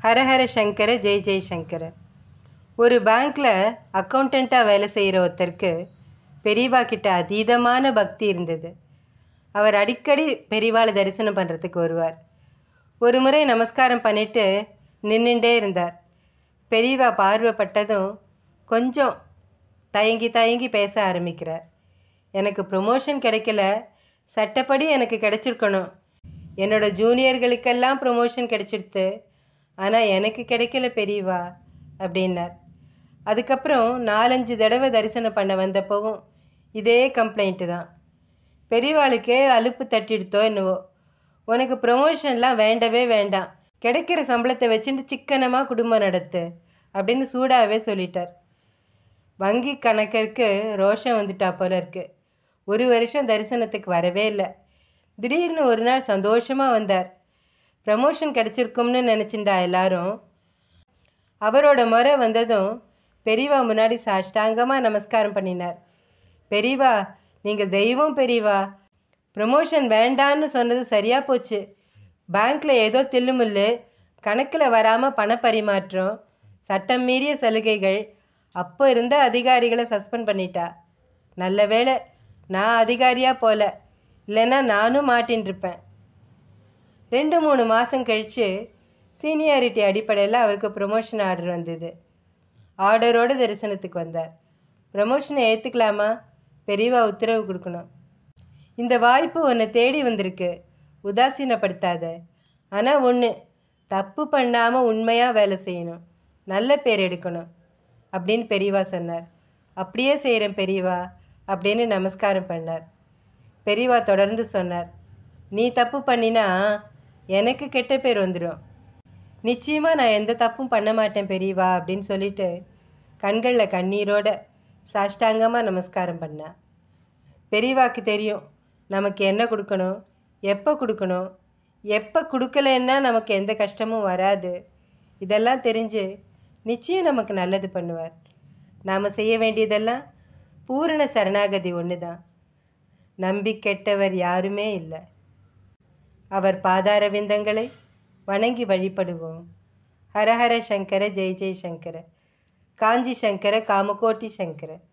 ஹரஹர சங்கர ஜெய் ஜெய் சங்கர ஒரு பேங்க்கில் அக்கௌண்டண்ட்டாக வேலை செய்கிற ஒருத்தருக்கு பெரியவா கிட்ட அதீதமான பக்தி இருந்தது அவர் அடிக்கடி பெரியவாளை தரிசனம் பண்ணுறதுக்கு வருவார் ஒரு முறை நமஸ்காரம் பண்ணிட்டு நின்றுட்டே இருந்தார் பெரியவா பார்வைப்பட்டதும் கொஞ்சம் தயங்கி தயங்கி பேச ஆரம்பிக்கிறார் எனக்கு ப்ரொமோஷன் கிடைக்கல சட்டப்படி எனக்கு கிடைச்சிருக்கணும் என்னோட ஜூனியர்களுக்கெல்லாம் ப்ரொமோஷன் கிடைச்சிருத்து ஆனால் எனக்கு கிடைக்கல பெரியவா அப்படின்னார் அதுக்கப்புறம் நாலஞ்சு தடவை தரிசனம் பண்ண வந்தப்பவும் இதே கம்ப்ளைண்ட்டு தான் பெரியவாளுக்கே அலுப்பு தட்டிடுத்தோ என்னவோ உனக்கு ப்ரொமோஷன்லாம் வேண்டவே வேண்டாம் கிடைக்கிற சம்பளத்தை வச்சுட்டு சிக்கனமாக குடும்பம் நடத்து அப்படின்னு சூடாகவே சொல்லிட்டார் வங்கி கணக்கருக்கு ரோஷம் வந்துட்டா போல இருக்கு ஒரு வருஷம் தரிசனத்துக்கு வரவே இல்லை திடீர்னு ஒரு நாள் சந்தோஷமாக வந்தார் ப்ரமோஷன் கிடச்சிருக்கும்னு நினச்சிண்டா எல்லாரும் அவரோட முறை வந்ததும் பெரியவா முன்னாடி சாஷ்டாங்கமாக நமஸ்காரம் பண்ணினார் பெரியவா நீங்கள் தெய்வம் பெரியவா ப்ரமோஷன் வேண்டான்னு சொன்னது சரியாக போச்சு பேங்க்கில் ஏதோ தில்லுமுல்லு கணக்கில் வராமல் பணப்பரிமாற்றம் சட்டம் மீறிய சலுகைகள் அப்போ இருந்த அதிகாரிகளை சஸ்பெண்ட் பண்ணிட்டா நல்ல வேளை நான் அதிகாரியாக போல இல்லைன்னா நானும் மாட்டின்னு இருப்பேன் ரெண்டு மூணு மாதம் கழித்து சீனியாரிட்டி அடிப்படையில் அவருக்கு ப்ரொமோஷன் ஆர்டர் வந்தது ஆர்டரோடு தரிசனத்துக்கு வந்தார் ப்ரமோஷனை ஏற்றுக்கலாமா பெரியவா உத்தரவு கொடுக்கணும் இந்த வாய்ப்பு உன்னை தேடி வந்திருக்கு உதாசீனப்படுத்தாத ஆனால் ஒன்று தப்பு பண்ணாமல் உண்மையாக வேலை செய்யணும் நல்ல பேர் எடுக்கணும் அப்படின்னு பெரியவா சொன்னார் அப்படியே செய்கிறேன் பெரியவா அப்படின்னு நமஸ்காரம் பண்ணார் பெரியவா தொடர்ந்து சொன்னார் நீ தப்பு பண்ணினா எனக்கு கெட்ட பேர் வந்துடும் நிச்சயமாக நான் எந்த தப்பும் பண்ண மாட்டேன் பெரியவா அப்படின்னு சொல்லிட்டு கண்களில் கண்ணீரோட சாஷ்டாங்கமாக நமஸ்காரம் பண்ணா பெரியவாக்கு தெரியும் நமக்கு என்ன கொடுக்கணும் எப்போ கொடுக்கணும் எப்போ கொடுக்கலன்னா நமக்கு எந்த கஷ்டமும் வராது இதெல்லாம் தெரிஞ்சு நிச்சயம் நமக்கு நல்லது பண்ணுவார் நாம் செய்ய வேண்டியதெல்லாம் பூரண சரணாகதி ஒன்று தான் நம்பி கெட்டவர் யாருமே இல்லை அவர் பாதார விந்தங்களை வணங்கி வழிபடுவோம் ஹரஹர சங்கர ஜெய் ஜெய் சங்கர காஞ்சி சங்கர காமகோட்டி சங்கர